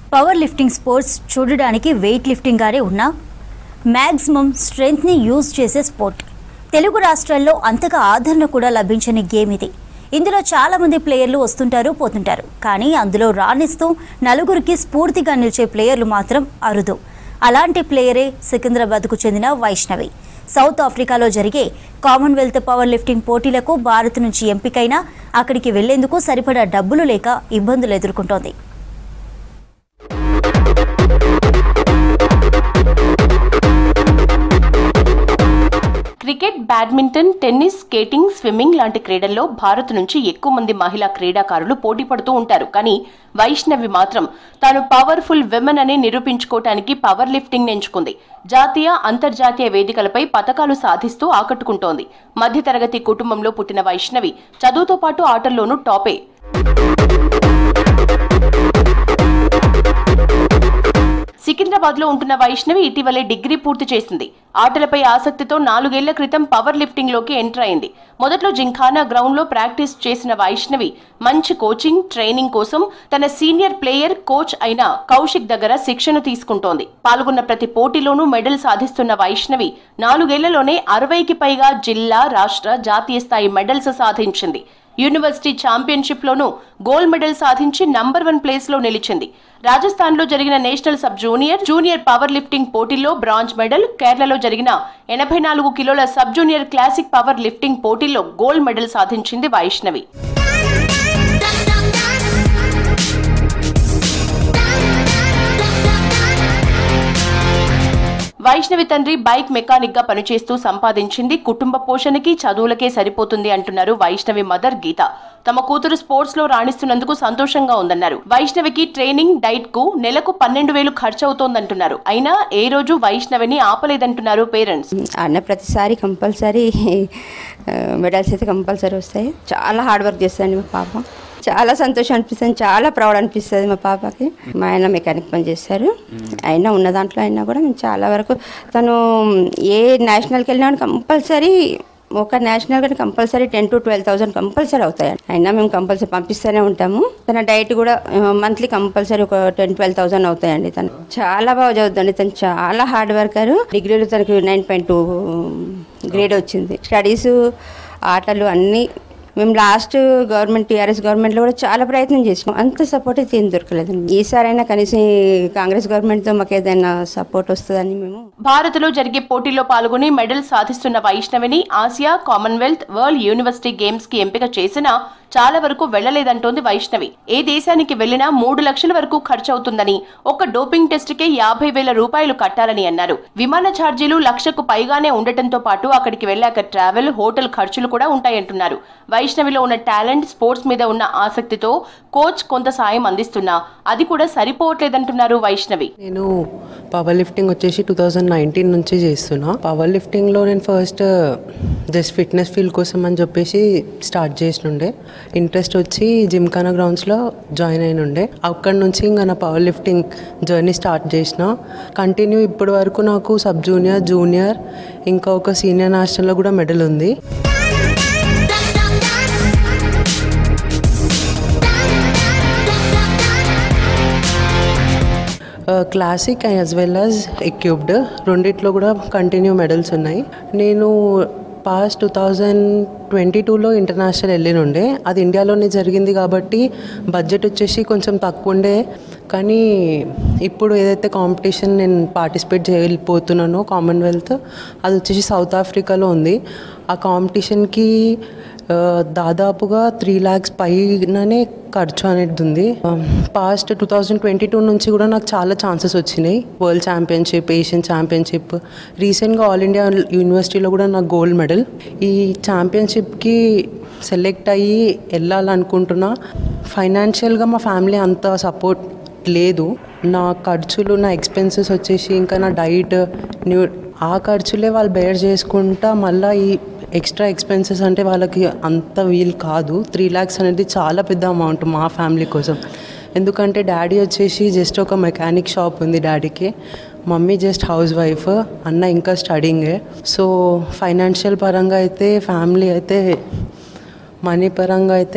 power lifting sports చూడడానికి weight lifting గానే ఉన్నా మ్యాక్సిమం స్ట్రెంగ్త్ని యూజ్ చేసే స్పోర్ట్ తెలుగు రాష్ట్రాల్లో అంతగా ఆదరణ కూడా లభించని గేమ్ ఇది ఇందులో చాలా మంది ప్లేయర్లు వస్తుంటారు పోతుంటారు కానీ అందులో రాణిస్తూ నలుగురికి స్ఫూర్తిగా నిలిచే ప్లేయర్లు మాత్రం అరుదు అలాంటి ప్లేయరే సికింద్రాబాద్కు చెందిన వైష్ణవి సౌత్ ఆఫ్రికాలో జరిగే కామన్వెల్త్ పవర్ లిఫ్టింగ్ పోటీలకు భారత్ నుంచి ఎంపికైనా అక్కడికి వెళ్లేందుకు సరిపడా డబ్బులు లేక ఇబ్బందులు ఎదుర్కొంటోంది cricket badminton tennis skating swimming లాంటి క్రీడల్లో భారత్ నుంచి ఎక్కువ మంది మహిళా క్రీడాకారులు పోటీ పడుతూ ఉంటారు కానీ వైష్ణవి మాత్రం తాను పవర్ఫుల్ విమెన్ అని నిరూపించుకోవటానికి పవర్ లిఫ్టింగ్ ఎంచుకుంది జాతీయ అంతర్జాతీయ వేదికలపై పతకాలు సాధిస్తూ ఆకట్టుకుంటోంది మధ్యతరగతి కుటుంబంలో పుట్టిన వైష్ణవి చదువుతో పాటు ఆటల్లోనూ టాపే సికింద్రాబాద్ లో ఉంటున్న వైష్ణవి ఇటీవలే డిగ్రీ పూర్తి చేసింది ఆటలపై ఆసక్తితో నాలుగేళ్ల క్రితం పవర్ లిఫ్టింగ్ లోకి ఎంటర్ అయింది మొదట్లో జింఖానా గ్రౌండ్ లో ప్రాక్టీస్ చేసిన వైష్ణవి మంచి కోచింగ్ ట్రైనింగ్ కోసం తన సీనియర్ ప్లేయర్ కోచ్ అయిన కౌశిక్ దగ్గర శిక్షణ తీసుకుంటోంది పాల్గొన్న ప్రతి పోటీలోనూ మెడల్ సాధిస్తున్న వైష్ణవి నాలుగేళ్లలోనే అరవైకి పైగా జిల్లా రాష్ట్ర జాతీయ స్థాయి మెడల్స్ సాధించింది యూనివర్సిటీ ఛాంపియన్షిప్ లోనూ గోల్డ్ మెడల్ సాధించి నంబర్ వన్ ప్లేస్ లో నిలిచింది రాజస్థాన్ లో జరిగిన national sub junior junior power lifting పోటీల్లో బ్రాంజ్ మెడల్ కేరళలో జరిగిన ఎనభై నాలుగు కిలోల sub junior classic power lifting పోటీల్లో గోల్డ్ మెడల్ సాధించింది వైష్ణవి వైష్ణవి తండ్రి బైక్ మెకానిక్ గా పనిచేస్తూ సంపాదించింది కుటుంబ పోషణకి చదువులకే సరిపోతుంది అంటున్నారు వైష్ణవి మదర్ గీత తమ కూతురు స్పోర్ట్స్ లో రాణిస్తున్నందుకు సంతోషంగా ఉందన్నారు వైష్ణవికి ట్రైనింగ్ డైట్ కు నెలకు పన్నెండు వేలు ఖర్చు అవుతోందంటున్నారు అయినా ఏ రోజు వైష్ణవిని ఆపలేదంటున్నారు పేరెంట్స్ ఆడిన ప్రతిసారి కంపల్సరీ మెడల్స్ అయితే కంపల్సరీ వస్తాయి చాలా హార్డ్ వర్క్ చేస్తుంది మా పాప చాలా సంతోషం అనిపిస్తుంది చాలా ప్రౌడ్ అనిపిస్తుంది మా పాపకి మా ఆయన మెకానిక్ పని చేస్తారు అయినా ఉన్న దాంట్లో అయినా కూడా మేము చాలా వరకు తను ఏ నేషనల్కి వెళ్ళినా కంపల్సరీ ఒక నేషనల్ కానీ compulsory ten to twelve thousand compulsory అవుతాయి అయినా మేము కంపల్సరీ పంపిస్తూనే ఉంటాము తన డైట్ కూడా మంత్లీ కంపల్సరీ ఒక టెన్ ట్వెల్వ్ థౌసండ్ అవుతాయండి తను చాలా బాగా చదువుతుంది తను చాలా హార్డ్ వర్కర్ డిగ్రీలో తనకి నైన్ పాయింట్ టూ గ్రేడ్ వచ్చింది స్టడీస్ ఆటలు అన్నీ మేము లాస్ట్ గవర్నమెంట్ టీఆర్ఎస్ గవర్నమెంట్లో కూడా చాలా ప్రయత్నం చేసినాం అంత సపోర్ట్ అయితే ఏం దొరకలేదు ఈసారైనా కనీసం ఈ కాంగ్రెస్ గవర్నమెంట్తో మాకు ఏదైనా సపోర్ట్ వస్తుందని మేము భారత్ లో జరిగే పోటీల్లో పాల్గొని మెడల్ సాధిస్తున్న వైష్ణవిని Asia commonwealth world university games కి ఎంపిక చేసినా చాలా వరకు వెళ్లలేదంటోంది వైష్ణవి ఏ దేశానికి వెళ్లినా మూడు లక్షల వరకు ఖర్చు అవుతుందని ఒక డోపింగ్ టెస్ట్ కే యాభై వేల రూపాయలు కట్టాలని అన్నారు విమాన ఛార్జీలు లక్షకు పైగానే ఉండటంతో పాటు అక్కడికి వెళ్ళాక ట్రావెల్ హోటల్ ఖర్చులు కూడా ఉంటాయంటున్నారు వైష్ణవిలో ఉన్న టాలెంట్ స్పోర్ట్స్ మీద ఉన్న ఆసక్తితో కోచ్ కొంత సాయం అందిస్తున్నా అది కూడా సరిపోవట్లేదంటున్నారు వైష్ణవి నేను పవర్ లిఫ్టింగ్ వచ్చేసి టూ థౌజండ్ నైన్టీన్ నుంచి చేస్తున్నా పవర్ లిఫ్టింగ్లో నేను ఫస్ట్ జస్ట్ ఫిట్నెస్ ఫీల్ కోసం అని చెప్పేసి స్టార్ట్ చేసినుండే ఇంట్రెస్ట్ వచ్చి జిమ్ఖానా గ్రౌండ్స్లో జాయిన్ అయిన ఉండే అక్కడి నుంచి ఇంకా నా పవర్ లిఫ్టింగ్ జర్నీ స్టార్ట్ చేసిన కంటిన్యూ ఇప్పటి వరకు నాకు సబ్ జూనియర్ జూనియర్ ఇంకా ఒక సీనియర్ నేషనల్లో కూడా మెడల్ ఉంది classic as well as equipped రెండిట్లో కూడా కంటిన్యూ మెడల్స్ ఉన్నాయి నేను పాస్ట్ టూ థౌజండ్ ట్వంటీ టూలో ఇంటర్నేషనల్ వెళ్ళినుండే అది ఇండియాలోనే జరిగింది కాబట్టి బడ్జెట్ వచ్చేసి కొంచెం తక్కువ ఉండే కానీ ఇప్పుడు ఏదైతే కాంపిటీషన్ నేను పార్టిసిపేట్ చేయలేకపోతున్నానో కామన్వెల్త్ అది వచ్చేసి సౌత్ ఆఫ్రికాలో ఉంది ఆ కాంపిటీషన్కి ఆ, దాదాపుగా త్రీ ల్యాక్స్ పైననే ఖర్చు అనేది ఉంది past two thousand twenty two నుంచి కూడా నాకు చాలా ఛాన్సెస్ వచ్చినాయి వరల్డ్ ఛాంపియన్షిప్ ఏషియన్ ఛాంపియన్షిప్ రీసెంట్గా ఆల్ ఇండియా యూనివర్సిటీలో కూడా నాకు గోల్డ్ మెడల్ ఈ ఛాంపియన్షిప్కి సెలెక్ట్ అయ్యి వెళ్ళాలనుకుంటున్నా ఫైనాన్షియల్గా మా ఫ్యామిలీ అంత సపోర్ట్ లేదు నా ఖర్చులు నా ఎక్స్పెన్సెస్ వచ్చేసి ఇంకా నా డైట్ న్యూ ఆ ఖర్చులే వాళ్ళు బేర్ చేసుకుంటా మళ్ళీ ఈ ఎక్స్ట్రా ఎక్స్పెన్సెస్ అంటే వాళ్ళకి అంత వీలు కాదు త్రీ ల్యాక్స్ అనేది చాలా పెద్ద అమౌంట్ మా ఫ్యామిలీ కోసం ఎందుకంటే డాడీ వచ్చేసి జస్ట్ ఒక మెకానిక్ షాప్ ఉంది డాడీకి మమ్మీ జస్ట్ హౌస్ వైఫ్ అన్న ఇంకా స్టడింగే సో ఫైనాన్షియల్ పరంగా అయితే ఫ్యామిలీ అయితే మనీ పరంగా అయితే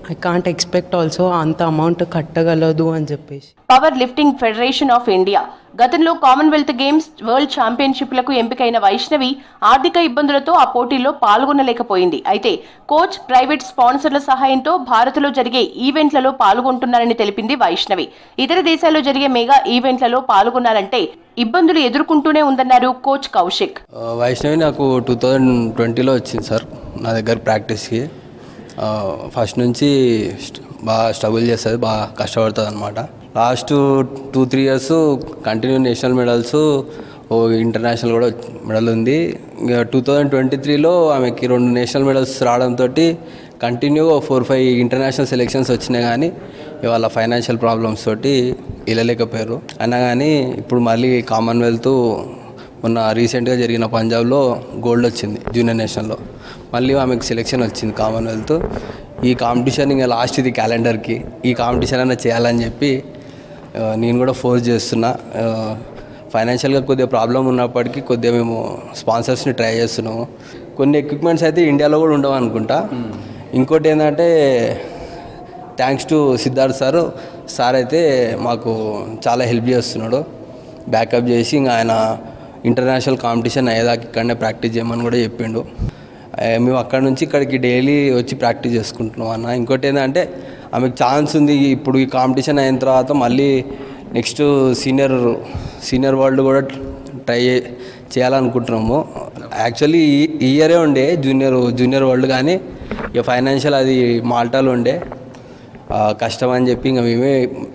ఐ కాంట్ ఎక్స్పెక్ట్ ఆల్సో అంత అమౌంట్ కట్టగలదు అని చెప్పేసి power lifting federation of India గతంలో కామన్వెల్త్ గేమ్స్ వరల్డ్ ఛాంపియన్షిప్లకు ఎంపికైన వైష్ణవి ఆర్థిక ఇబ్బందులతో ఆ పోటీల్లో పాల్గొనలేకపోయింది అయితే కోచ్ ప్రైవేట్ స్పాన్సర్ల సహాయంతో భారత్లో జరిగే ఈవెంట్లలో పాల్గొంటున్నారని తెలిపింది వైష్ణవి ఇతర దేశాల్లో జరిగే మెగా ఈవెంట్లలో పాల్గొనాలంటే ఇబ్బందులు ఎదుర్కొంటూనే ఉందన్నారు కోచ్ కౌశిక్ ఆ, వైష్ణవి నాకు టూ థౌజండ్ ట్వంటీలో వచ్చింది సార్ నా దగ్గర ప్రాక్టీస్కి ఆ, ఫస్ట్ నుంచి స్ట్- బాగా స్ట్రగుల్ చేస్తుంది బాగా కష్టపడుతుంది అనమాట last two three years continue national medals ఓ ఇంటర్నేషనల్ కూడా మెడల్ ఉంది ఇంకా టూ థౌజండ్ ట్వంటీ త్రీలో ఆమెకి రెండు నేషనల్ మెడల్స్ రావడంతో continue four five international selections వచ్చినాయి కానీ ఇవాళ ఫైనాన్షియల్ ప్రాబ్లమ్స్ తోటి వెళ్ళలేకపోయారు అయినా కానీ ఇప్పుడు మళ్ళీ కామన్వెల్త్ మొన్న రీసెంట్గా జరిగిన పంజాబ్లో గోల్డ్ వచ్చింది జూనియర్ నేషనల్లో మళ్ళీ ఆమెకు సెలెక్షన్ వచ్చింది కామన్వెల్త్ ఈ కాంపిటీషన్ ఇంకా లాస్ట్ ఇది క్యాలెండర్కి ఈ కాంపిటీషన్ అయినా చేయాలని చెప్పి ఆ, నేను కూడా ఫోర్స్ చేస్తున్నా ఫైనాన్షియల్గా కొద్దిగా ప్రాబ్లం ఉన్నప్పటికీ కొద్దిగా మేము స్పాన్సర్స్ని ట్రై చేస్తున్నాము కొన్ని ఎక్విప్మెంట్స్ అయితే ఇండియాలో కూడా ఉండవు అనుకుంటా ఇంకోటి ఏంటంటే thanks to Siddharth sir sir అయితే మాకు చాలా హెల్ప్ చేస్తున్నాడు బ్యాకప్ చేసి ఇంకా ఆయన ఇంటర్నేషనల్ కాంపిటీషన్ అయ్యేదాకా ఇక్కడనే ప్రాక్టీస్ చేయమని కూడా చెప్పిండు ఆ, మేము అక్కడ నుంచి ఇక్కడికి డైలీ వచ్చి ప్రాక్టీస్ చేసుకుంటున్నాం అన్న ఇంకోటి ఏంటంటే ఆమెకు ఛాన్స్ ఉంది ఇప్పుడు ఈ కాంపిటీషన్ అయిన తర్వాత మళ్ళీ నెక్స్ట్ సీనియర్ సీనియర్ వరల్డ్ కూడా ట్రై చేయాలనుకుంటున్నాము యాక్చువల్లీ ఈ ఈ ఇయరే ఉండే జూనియర్ జూనియర్ వరల్డ్ కానీ ఇక ఫైనాన్షియల్ అది మాల్టాలో ఉండే ఆ, కష్టం అని చెప్పి ఇంకా మేమే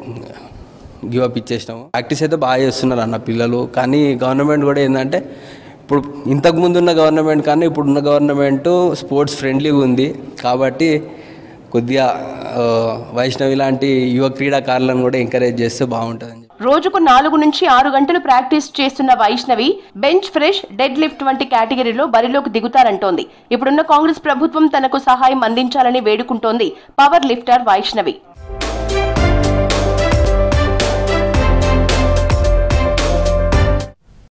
గివ్ అప్ ఇచ్చేసినాము ప్రాక్టీస్ అయితే బాగా చేస్తున్నారు అన్న పిల్లలు కానీ గవర్నమెంట్ కూడా ఏంటంటే ఇప్పుడు ఇంతకు ముందు ఉన్న గవర్నమెంట్ కానీ ఇప్పుడున్న గవర్నమెంట్ స్పోర్ట్స్ ఫ్రెండ్లీగా ఉంది కాబట్టి కొద్దిగా ఆ, వైష్ణవి లాంటి యువ క్రీడాకారులను కూడా ఎంకరేజ్ చేస్తే బాగుంటుందని చెప్పి రోజుకు నాలుగు నుంచి ఆరు గంటలు ప్రాక్టీస్ చేస్తున్న Vaishnavi bench press dead lift వంటి కేటగిరీలో బరిలోకి దిగుతారంటోంది ఇప్పుడున్న కాంగ్రెస్ ప్రభుత్వం తనకు సహాయం అందించాలని వేడుకుంటోంది పవర్ లిఫ్టర్ వైష్ణవి